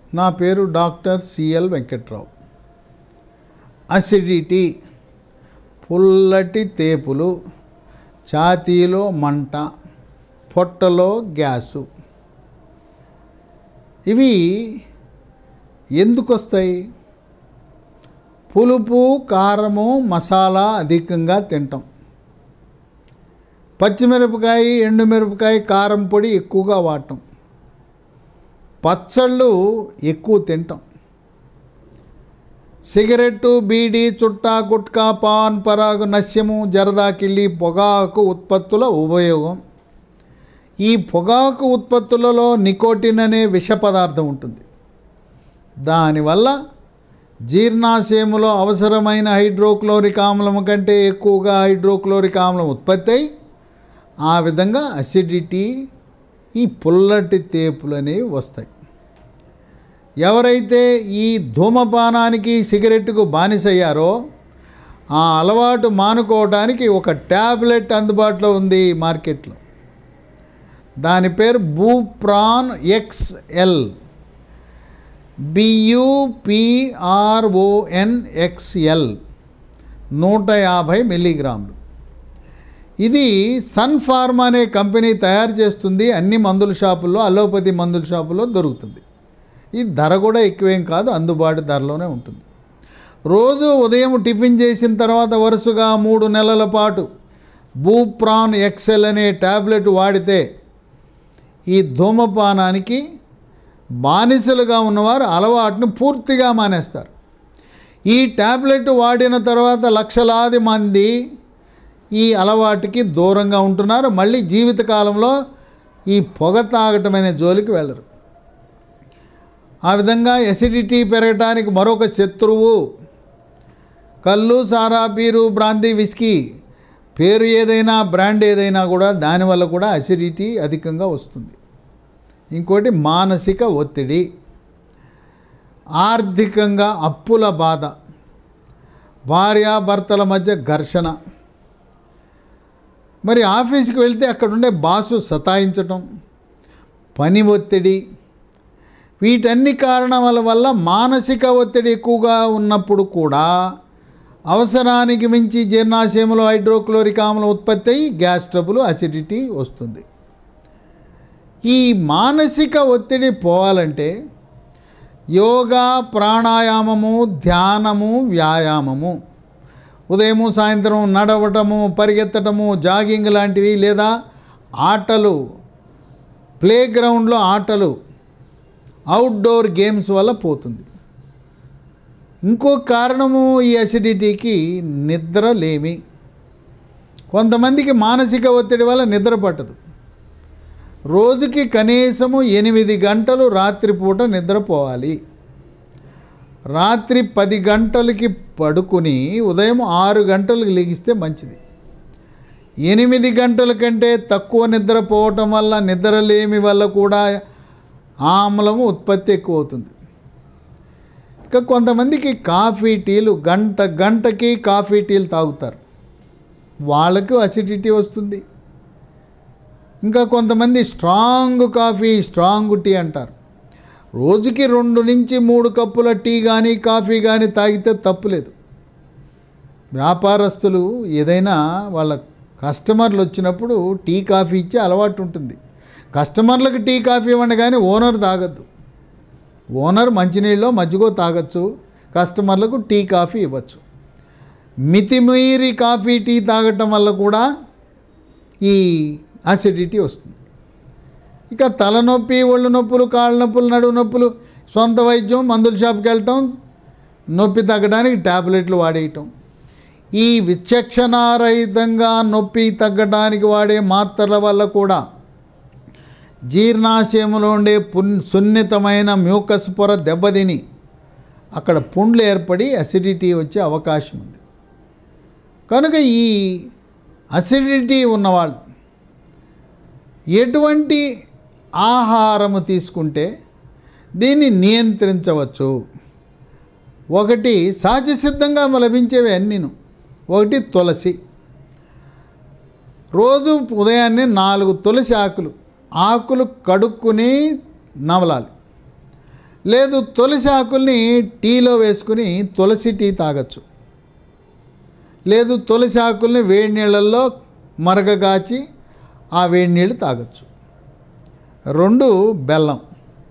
నా పేరు doctor CL Venkatrao acidity పుల్లటి తేపులు ఛాతీలో మంట పొట్టలో గ్యాసు ఇవి ఎందుకు వస్తాయి పులుపు కారము మసాలా అధికంగా తింటాం పచ్చిమిరపకాయ ఎండుమిరపకాయ కారం పొడి ఎక్కువగా వాడటం పచ్చళ్ళు ఎక్కువ తింటాం సిగరెట్టు బీడీ చుట్టా గుట్కా పాన్ పరాగు నస్యము జరదాకిళ్ళి పొగాకు ఉత్పత్తుల ఉపయోగం ఈ పొగాకు ఉత్పత్తులలో నికోటిన్ అనే విష పదార్థం ఉంటుంది దానివల్ల జీర్ణాశయములో అవసరమైన హైడ్రోక్లోరిక్ ఆమ్లం కంటే ఎక్కువగా హైడ్రోక్లోరిక్ ఆమ్లం ఉత్పత్తి అయి ఆ విధంగా అసిడిటీ ఈ పుల్లటి తేపులు అనేవి వస్తాయి ఎవరైతే ఈ ధూమపానానికి సిగరెట్కు బానిసయ్యారో ఆ అలవాటు మానుకోవడానికి ఒక ట్యాబ్లెట్ అందుబాటులో ఉంది మార్కెట్లో దాని పేరు బూప్రాన్ ఎక్స్ఎల్ బియుపిఆర్ఓఎన్ఎక్స్ఎల్ నూట యాభై మిల్లీగ్రాములు ఇది సన్ ఫార్మా అనే కంపెనీ తయారు చేస్తుంది అన్ని మందుల షాపుల్లో అలోపతి మందుల షాపుల్లో దొరుకుతుంది ఈ ధర కూడా ఎక్కువేం కాదు అందుబాటు ధరలోనే ఉంటుంది రోజు ఉదయం టిఫిన్ చేసిన తర్వాత వరుసగా మూడు నెలల పాటు బూప్రాన్ ఎక్సెల్ అనే ట్యాబ్లెట్ వాడితే ఈ ధూమపానానికి బానిసలుగా ఉన్నవారు అలవాటును పూర్తిగా మానేస్తారు ఈ ట్యాబ్లెట్ వాడిన తర్వాత లక్షలాది మంది ఈ అలవాటుకి దూరంగా ఉంటున్నారు మళ్ళీ జీవితకాలంలో ఈ పొగ తాగటం అనే జోలికి వెళ్ళరు ఆ విధంగా ఎసిడిటీ పెరగటానికి మరొక శత్రువు కళ్ళు సారా బీరు బ్రాందీ విస్కీ పేరు ఏదైనా బ్రాండ్ ఏదైనా కూడా దానివల్ల కూడా అసిడిటీ అధికంగా వస్తుంది ఇంకోటి మానసిక ఒత్తిడి ఆర్థికంగా అప్పుల బాధ భార్యాభర్తల మధ్య ఘర్షణ మరి ఆఫీస్కి వెళ్తే అక్కడ ఉండే బాసు సతాయించటం పని ఒత్తిడి వీటన్ని కారణాల వల్ల మానసిక ఒత్తిడి ఎక్కువగా ఉన్నప్పుడు కూడా అవసరానికి మించి జీర్ణాశయంలో హైడ్రోక్లోరిక్ ఆమ్లం ఉత్పత్తి అయ్యి గ్యాస్ ట్రబుల్ అసిడిటీ వస్తుంది ఈ మానసిక ఒత్తిడి పోవాలంటే యోగా ప్రాణాయామము ధ్యానము వ్యాయామము ఉదయము సాయంత్రం నడవటము పరిగెత్తటము జాగింగ్ లాంటివి లేదా ఆటలు ప్లే గ్రౌండ్లో ఆటలు అవుట్డోర్ గేమ్స్ వల్ల పోతుంది ఇంకో కారణము ఈ అసిడిటీకి నిద్ర లేమి కొంతమందికి మానసిక ఒత్తిడి వల్ల నిద్ర పట్టదు రోజుకి కనీసము ఎనిమిది గంటలు రాత్రిపూట నిద్రపోవాలి రాత్రి పది గంటలకి పడుకుని ఉదయం ఆరు గంటలకు లెగిస్తే మంచిది ఎనిమిది గంటల కంటే తక్కువ నిద్రపోవటం వల్ల నిద్రలేమి వల్ల కూడా ఆమ్లము ఉత్పత్తి ఎక్కువ అవుతుంది ఇంకా కొంతమందికి కాఫీ టీలు గంట గంటకి కాఫీ టీలు తాగుతారు వాళ్ళకు అసిడిటీ వస్తుంది ఇంకా కొంతమంది స్ట్రాంగ్ కాఫీ స్ట్రాంగ్ టీ అంటారు రోజుకి రెండు నుంచి మూడు కప్పుల టీ కానీ కాఫీ కానీ తాగితే తప్పులేదు వ్యాపారస్తులు ఏదైనా వాళ్ళ కస్టమర్లు వచ్చినప్పుడు టీ కాఫీ ఇచ్చే అలవాటు ఉంటుంది కస్టమర్లకు టీ కాఫీ ఇవ్వండి కానీ ఓనర్ తాగద్దు ఓనర్ మంచినీళ్ళలో మజ్జిగో తాగొచ్చు కస్టమర్లకు టీ కాఫీ ఇవ్వచ్చు మితిమీరి కాఫీ టీ తాగటం వల్ల కూడా ఈ అసిడిటీ వస్తుంది ఇక తలనొప్పి ఒళ్ళు నొప్పులు కాళ్ళ నొప్పులు నడువు నొప్పులు సొంత వైద్యం మందుల షాప్కి వెళ్ళటం నొప్పి తగ్గడానికి ట్యాబ్లెట్లు వాడేయటం ఈ విచక్షణారహితంగా నొప్పి తగ్గడానికి వాడే మాత్రల వల్ల కూడా జీర్ణాశయంలో ఉండే పున్ సున్నితమైన మ్యూకస్ పొర దెబ్బతిని అక్కడ పుండ్లు ఏర్పడి అసిడిటీ వచ్చే అవకాశం ఉంది కనుక ఈ అసిడిటీ ఉన్నవాళ్ళు ఎటువంటి ఆహారము తీసుకుంటే దీన్ని నియంత్రించవచ్చు ఒకటి సహజసిద్ధంగా లభించేవి అన్నీను ఒకటి తులసి రోజు ఉదయాన్నే నాలుగు తులసి ఆకులు ఆకులు కడుక్కుని నవలాలి లేదు తులసి ఆకుల్ని టీలో వేసుకుని తులసి టీ తాగొచ్చు లేదు తులసి ఆకుల్ని వేడి నీళ్ళల్లో మరగగాచి ఆ వేడి నీళ్ళు తాగొచ్చు రెండు బెల్లం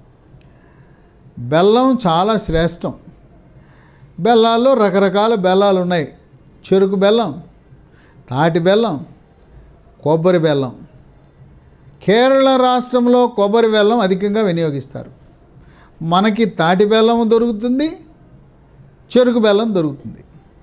బెల్లం చాలా శ్రేష్టం బెల్లాల్లో రకరకాల బెల్లాలు ఉన్నాయి చెరుకు బెల్లం తాటి బెల్లం కొబ్బరి బెల్లం కేరళ రాష్ట్రంలో కొబ్బరి బెల్లం అధికంగా వినియోగిస్తారు మనకి తాటి బెల్లం దొరుకుతుంది చెరుకు బెల్లం దొరుకుతుంది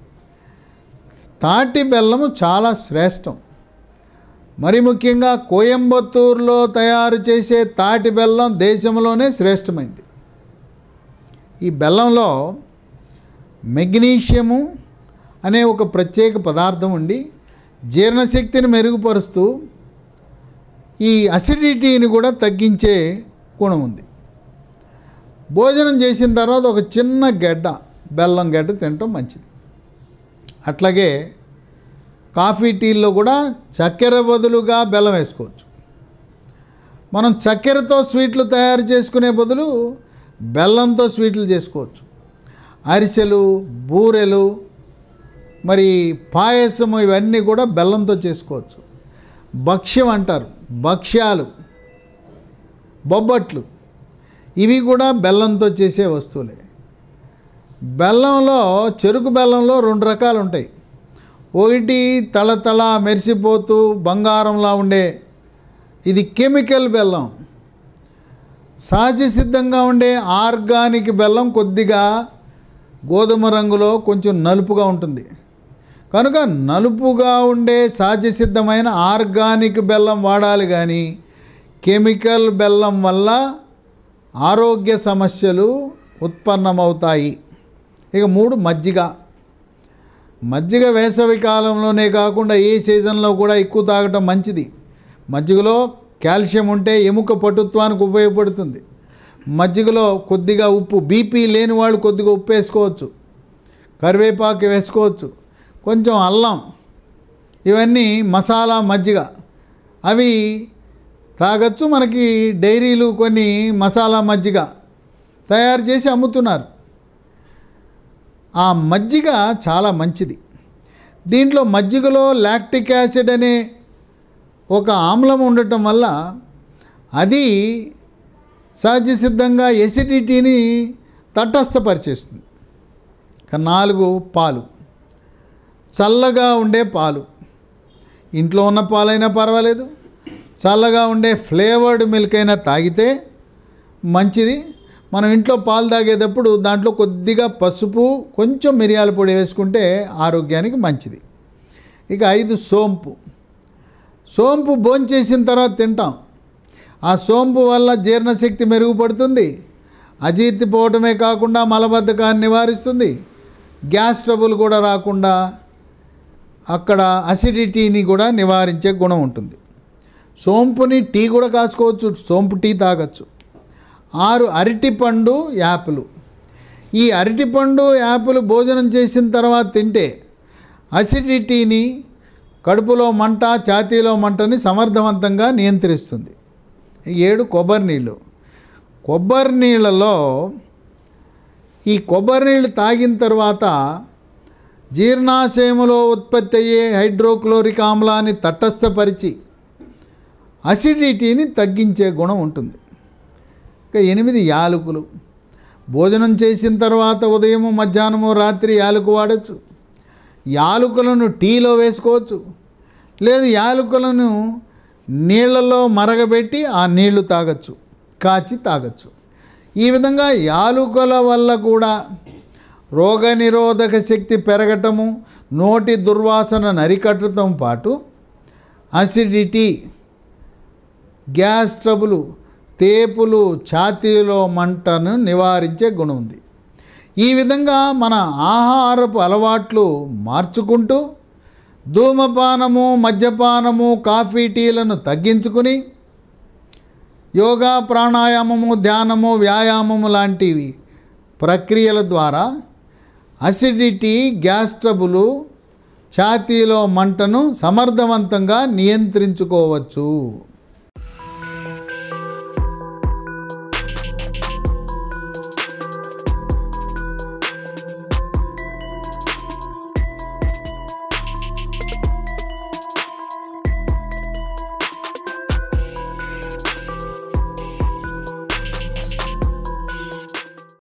తాటి బెల్లము చాలా శ్రేష్టం మరి ముఖ్యంగా కోయంబత్తూరులో తయారు చేసే తాటి బెల్లం దేశంలోనే శ్రేష్టమైంది ఈ బెల్లంలో మెగ్నీషియము అనే ఒక ప్రత్యేక పదార్థం ఉండి జీర్ణశక్తిని మెరుగుపరుస్తూ ఈ అసిడిటీని కూడా తగ్గించే గుణం ఉంది భోజనం చేసిన తర్వాత ఒక చిన్న గడ్డ బెల్లం గడ్డ తినటం మంచిది అట్లాగే కాఫీ టీల్లో కూడా చక్కెర బదులుగా బెల్లం వేసుకోవచ్చు మనం చక్కెరతో స్వీట్లు తయారు చేసుకునే బదులు బెల్లంతో స్వీట్లు చేసుకోవచ్చు అరిసెలు బూరెలు మరి పాయసము ఇవన్నీ కూడా బెల్లంతో చేసుకోవచ్చు భక్ష్యం అంటారు భక్ష్యాలు బొబ్బట్లు ఇవి కూడా బెల్లంతో చేసే వస్తువులే బెల్లంలో చెరుకు బెల్లంలో రెండు రకాలు ఉంటాయి ఒకటి తళతళ మెరిసిపోతూ బంగారంలా ఉండే ఇది కెమికల్ బెల్లం సహజ సిద్ధంగా ఉండే ఆర్గానిక్ బెల్లం కొద్దిగా గోధుమ రంగులో కొంచెం నలుపుగా ఉంటుంది కనుక నలుపుగా ఉండే సహజ సిద్ధమైన ఆర్గానిక్ బెల్లం వాడాలి కానీ కెమికల్ బెల్లం వల్ల ఆరోగ్య సమస్యలు ఉత్పన్నమవుతాయి ఇక మూడు మజ్జిగ మజ్జిగ వేసవి కాలంలోనే కాకుండా ఏ సీజన్లో కూడా ఎక్కువ తాగటం మంచిది మజ్జిగలో కాల్షియం ఉంటే ఎముక పటుత్వానికి ఉపయోగపడుతుంది మజ్జిగలో కొద్దిగా ఉప్పు బీపీ లేని వాళ్ళు కొద్దిగా ఉప్పు వేసుకోవచ్చు కరివేపాకు వేసుకోవచ్చు కొంచెం అల్లం ఇవన్నీ మసాలా మజ్జిగ అవి తాగొచ్చు మనకి డైరీలు కొన్ని మసాలా మజ్జిగ తయారు చేసి అమ్ముతున్నారు ఆ మజ్జిగ చాలా మంచిది దీంట్లో మజ్జిగలో లాక్టిక్ యాసిడ్ అనే ఒక ఆమ్లం ఉండటం వల్ల అది సహజ సిద్ధంగా ఎసిడిటీని తటస్థపరిచేస్తుంది ఇక నాలుగు పాలు చల్లగా ఉండే పాలు ఇంట్లో ఉన్న పాలైనా పర్వాలేదు చల్లగా ఉండే ఫ్లేవర్డ్ మిల్క్ అయినా తాగితే మంచిది మనం ఇంట్లో పాలు తాగేటప్పుడు దాంట్లో కొద్దిగా పసుపు కొంచెం మిరియాల పొడి వేసుకుంటే ఆరోగ్యానికి మంచిది ఇక ఐదు సోంపు సోంపు భోంచేసిన తర్వాత తింటాం ఆ సోంపు వల్ల జీర్ణశక్తి మెరుగుపడుతుంది అజీర్తి పోవటమే కాకుండా మలబద్ధకాన్ని నివారిస్తుంది గ్యాస్ ట్రబుల్ కూడా రాకుండా అక్కడ అసిడిటీని కూడా నివారించే గుణం ఉంటుంది సోంపుని టీ కూడా కాసుకోవచ్చు సోంపు టీ తాగొచ్చు ఆరు అరటిపండు యాపిల్ ఈ అరటిపండు యాపిల్ భోజనం చేసిన తర్వాత తింటే అసిడిటీని కడుపులో మంట ఛాతీలో మంటని సమర్థవంతంగా నియంత్రిస్తుంది ఏడు కొబ్బరి నీళ్ళు కొబ్బరి నీళ్ళలో ఈ కొబ్బరి నీళ్ళు తాగిన తర్వాత జీర్ణాశయములో ఉత్పత్తి అయ్యే హైడ్రోక్లోరిక్ ఆమ్లాన్ని తటస్థపరిచి అసిడిటీని తగ్గించే గుణం ఉంటుంది ఇక ఎనిమిది యాలకులు భోజనం చేసిన తర్వాత ఉదయము మధ్యాహ్నము రాత్రి యాలకు వాడచ్చు యాలకులను టీలో వేసుకోవచ్చు లేదు యాలకులను నీళ్ళలో మరగబెట్టి ఆ నీళ్లు తాగొచ్చు కాచి తాగొచ్చు ఈ విధంగా యాలుకల వల్ల కూడా రోగనిరోధక శక్తి పెరగటము నోటి దుర్వాసన నరికట్టడం పాటు అసిడిటీ గ్యాస్ ట్రబులు తేపులు ఛాతీలో మంటను నివారించే గుణం ఉంది ఈ విధంగా మన ఆహారపు అలవాట్లు మార్చుకుంటూ ధూమపానము మద్యపానము కాఫీ టీలను తగ్గించుకుని యోగా ప్రాణాయామము ధ్యానము వ్యాయామము లాంటివి ప్రక్రియల ద్వారా అసిడిటీ గ్యాస్ ట్రబులు ఛాతీలో మంటను సమర్థవంతంగా నియంత్రించుకోవచ్చు